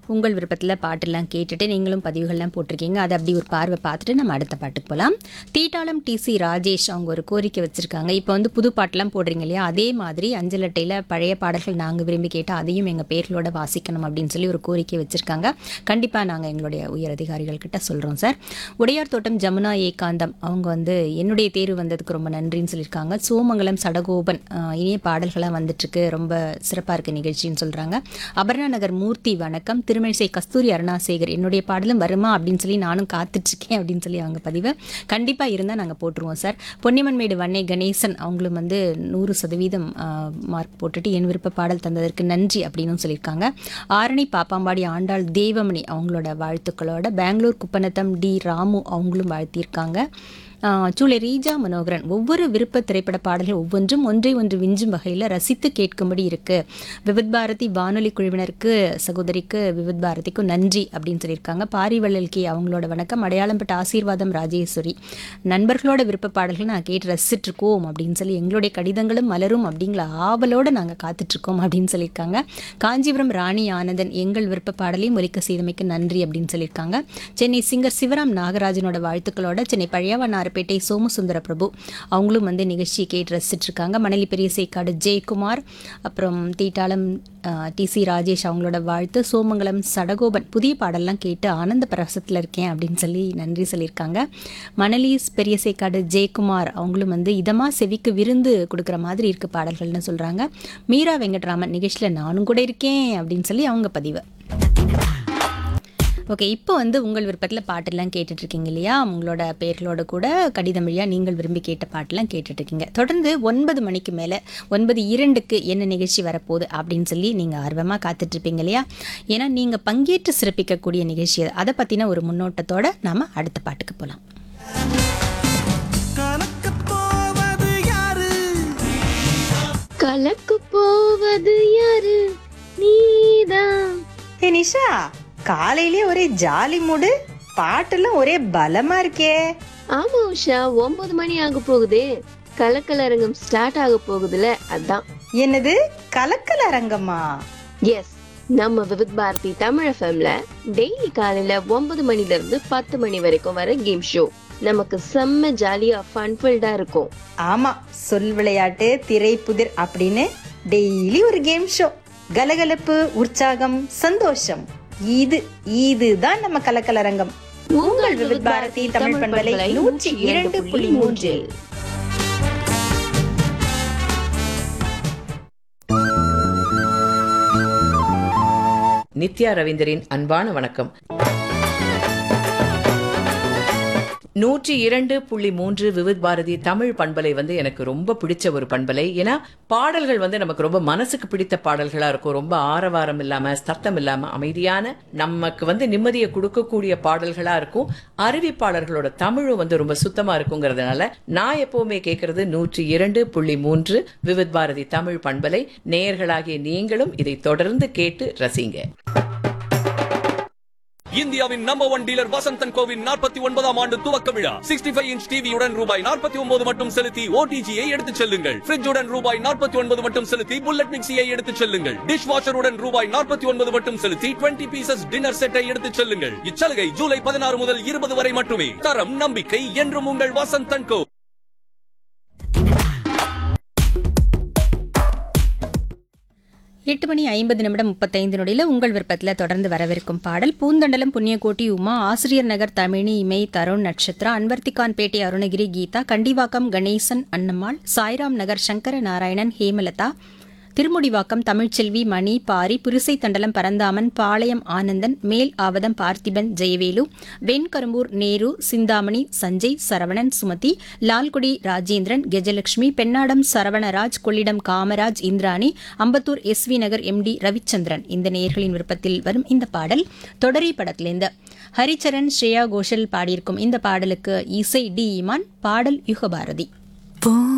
உங்கள் விருப்பத்தில் பாட்டெல்லாம் கேட்டுட்டு நீங்களும் பதிவுகள்லாம் போட்டிருக்கீங்க அதை அப்படி ஒரு பார்வை பார்த்துட்டு நம்ம அடுத்த பாட்டுக்கு போகலாம் தீட்டாளம் டிசி ராஜேஷ் அவங்க ஒரு கோரிக்கை வச்சுருக்காங்க இப்போ வந்து புது பாட்டெல்லாம் போடுறீங்க இல்லையா அதே மாதிரி அஞ்சல் அட்டையில் பழைய பாடல்கள் நாங்கள் விரும்பி கேட்டால் அதையும் எங்கள் பேர்களோட வாசிக்கணும் அப்படின்னு சொல்லி ஒரு கோரிக்கை வச்சுருக்காங்க கண்டிப்பாக நாங்கள் எங்களுடைய உயர் அதிகாரிகள் கிட்ட சொல்கிறோம் சார் உடையார் தோட்டம் ஜமுனா ஏகாந்தம் அவங்க வந்து என்னுடைய தேர்வு வந்ததுக்கு ரொம்ப நன்றின்னு சொல்லியிருக்காங்க சோமங்கலம் சடகோபன் ஆஹ், இனிய பாடல்களாக வந்துட்டுருக்கு ரொம்ப சிறப்பாக இருக்க நிகழ்ச்சின்னு சொல்கிறாங்க அபர்ணா நகர் மூர்த்தி வணக்கம் திருமழிசை கஸ்தூரி அருணாசேகர் என்னுடைய பாடலும் வருமா அப்படின்னு சொல்லி நானும் காத்துட்ருக்கேன் அப்படின்னு சொல்லி அவங்க பதிவு கண்டிப்பாக இருந்தால் நாங்கள் போட்டுருவோம் சார் பொன்னியம்மன்மேடு வன்னை கணேசன் அவங்களும் வந்து நூறு சதவீதம் மார்க் போட்டுட்டு என் விருப்ப பாடல் தந்ததற்கு நன்றி அப்படின்னு சொல்லியிருக்காங்க ஆரணி பாப்பாம்பாடி ஆண்டாள் தேவமணி அவங்களோட வாழ்த்துக்களோட பெங்களூர் குப்பநத்தம் டி ராமு அவங்களும் வாழ்த்தியிருக்காங்க ஆஹ் சூளை ரீஜா மனோகரன் ஒவ்வொரு விருப்ப திரைப்பட பாடல்கள் ஒவ்வொன்றும் ஒன்றை ஒன்று விஞ்சும் வகையில் ரசித்து கேட்கும்படி இருக்கு விவித் பாரதி வானொலி குழுவினருக்கு சகோதரிக்கு விவித் பாரதிக்கும் நன்றி அப்படின்னு சொல்லியிருக்காங்க பாரிவள்ளல் கே அவங்களோட வணக்கம் அடையாளம் பட்ட ஆசீர்வாதம் ராஜேஸ்வரி நண்பர்களோட விருப்ப பாடல்கள் நான் கேட்டு ரசிச்சுட்டு இருக்கோம் அப்படின்னு சொல்லி எங்களுடைய கடிதங்களும் மலரும் அப்படிங்கிற ஆவலோட நாங்கள் காத்துட்ருக்கோம் அப்படின்னு சொல்லியிருக்காங்க காஞ்சிபுரம் ராணி ஆனந்தன் எங்கள் விருப்ப பாடலையும் ஒலிக்க செய்தமைக்கு நன்றி அப்படின்னு சொல்லியிருக்காங்க சென்னை சிங்கர் சிவராம் நாகராஜனோட வாழ்த்துக்களோட சென்னை பழையவனாரப்பேட்டை சோமசுந்தர பிரபு அவங்களும் வந்து நிகழ்ச்சியை கேட்டு ரசிச்சுட்டு இருக்காங்க மணலி பெரிய சேக்காடு ஜெயக்குமார் அப்புறம் தீட்டாளம் டிசி ராஜேஷ் அவங்களோட வாழ்த்து சோமங்கலம் சடகோபன் புதிய பாடல்லாம் கேட்டு ஆனந்த பிரசத்தில் இருக்கேன் அப்படின்னு சொல்லி நன்றி சொல்லியிருக்காங்க மணலி பெரிய சேக்காடு ஜெயக்குமார் அவங்களும் வந்து இதமாக செவிக்கு விருந்து கொடுக்குற மாதிரி இருக்கு பாடல்கள்னு சொல்கிறாங்க மீரா வெங்கட்ராமன் நிகழ்ச்சியில் நானும் கூட இருக்கேன் அப்படின்னு சொல்லி அவங்க பதிவு ஓகே இப்போ வந்து உங்கள் விருப்பத்தில் பாட்டெல்லாம் கேட்டுட்டு இருக்கீங்க இல்லையா உங்களோட பேர்களோட கூட கடிதம் வழியாக நீங்கள் விரும்பி கேட்ட பாட்டெல்லாம் கேட்டுட்டு இருக்கீங்க தொடர்ந்து ஒன்பது மணிக்கு மேலே ஒன்பது இரண்டுக்கு என்ன நிகழ்ச்சி வரப்போகுது அப்படின்னு சொல்லி நீங்கள் ஆர்வமாக காத்துட்ருப்பீங்க இல்லையா ஏன்னா நீங்கள் பங்கேற்று சிறப்பிக்கக்கூடிய நிகழ்ச்சி அது. அதை பற்றின ஒரு முன்னோட்டத்தோட நாம் அடுத்த பாட்டுக்கு போகலாம் கலக்கப் போவது யாரு கலக்கு போவது யாரு நீதான் ஏ நிஷா காலையிலே ஒரே ஜாலி மூடு பாட்டெல்லாம் ஒரே பலமா இருக்கே ஆமா உஷா ஒன்பது மணி ஆக போகுதே கலக்கலரங்கம் ஸ்டார்ட் ஆக போகுதுல அதான் என்னது கலக்கல் அரங்கமா எஸ் நம்ம விவித் பாரதி தமிழ் எஃப்எம்ல டெய்லி காலையில ஒன்பது மணில இருந்து பத்து மணி வரைக்கும் வர கேம் ஷோ நமக்கு செம்ம ஜாலியா ஃபன்ஃபில்டா இருக்கும் ஆமா சொல் விளையாட்டு திரை புதிர் அப்படின்னு டெய்லி ஒரு கேம் ஷோ கலகலப்பு உற்சாகம் சந்தோஷம் இது இதுதான் நம்ம கலக்கல் அரங்கம் உங்கள் விவித் பாரதி தமிழ் பண்பலை நூற்றி இரண்டு புள்ளி மூன்றில் நித்யா ரவீந்தரின் அன்பான வணக்கம் நூற்றி இரண்டு புள்ளி மூன்று விவித் பாரதி தமிழ் பண்பலை வந்து எனக்கு ரொம்ப பிடிச்ச ஒரு பண்பலை ஏன்னா பாடல்கள் வந்து நமக்கு ரொம்ப மனசுக்கு பிடித்த பாடல்களா இருக்கும் ரொம்ப ஆரவாரம் இல்லாம சத்தம் இல்லாம அமைதியான நமக்கு வந்து நிம்மதியை கொடுக்கக்கூடிய பாடல்களா இருக்கும் அறிவிப்பாளர்களோட தமிழும் வந்து ரொம்ப சுத்தமா இருக்குங்கிறதுனால நான் எப்பவுமே கேட்கறது நூற்றி இரண்டு புள்ளி மூன்று விவித் பாரதி தமிழ் பண்பலை நேயர்களாகிய நீங்களும் இதை தொடர்ந்து கேட்டு ரசிங்க இந்தியாவின் நம்பர் ஒன் டீலர் வசந்தன் கோவின் நாற்பத்தி ஒன்பதாம் ஆண்டு துவக்க விழா சிக்ஸ்டி ஃபைவ் இன்ச் டிவியுடன் ரூபாய் நாற்பத்தி ஒன்பது மட்டும் செலுத்தி ஓடிஜியை எடுத்துச் செல்லுங்கள் ஃபிரிட்ஜுடன் ரூபாய் நாற்பத்தி ஒன்பது மட்டும் செலுத்தி புல்லட் மிக்சியை எடுத்துச் செல்லுங்கள் டிஷ் வாஷருடன் ரூபாய் நாற்பத்தி ஒன்பது மட்டும் செலுத்தி டுவெண்ட்டி பீசஸ் டின்னர் செட்டை எடுத்துச் செல்லுங்கள் இச்சலுகை ஜூலை பதினாறு முதல் இருபது வரை மட்டுமே தரம் நம்பிக்கை என்றும் உங்கள் வசந்தன் கோ எட்டு மணி ஐம்பது நிமிடம் முப்பத்தைந்து நொடியில் உங்கள் விருப்பத்தில் தொடர்ந்து வரவிருக்கும் பாடல் பூந்தண்டலம் புண்ணியகோட்டி உமா ஆசிரியர் நகர் தமிழி இமை தருண் நட்சத்திரா அன்வர்த்திகான்பேட்டை அருணகிரி கீதா கண்டிவாக்கம் கணேசன் அன்னம்மாள் சாய்ராம் நகர் சங்கர நாராயணன் ஹேமலதா திருமுடிவாக்கம் தமிழ்ச்செல்வி மணி Pari புரிசை Thandalam Paranthaman Palayam Anandan Mel Avatham Parthiban Jayavelu Venkarumbur Nehru Chintamani Sanjay Saravanan Sumathi Lalgudi Rajendran Gajalakshmi Pennadam Saravanaraj Kollidam Kamaraj Indrani Ambattur S V Nagar MD Ravichandran இந்த நேயர்களின் விருப்பத்தில் வரும் இந்த பாடல் தொடரி படத்திலிருந்து ஹரிச்சரன் ஸ்ரேயா கோஷல் பாடியிருக்கும் இந்த பாடலுக்கு இசை டி இமான் பாடல் யுகபாரதி பூ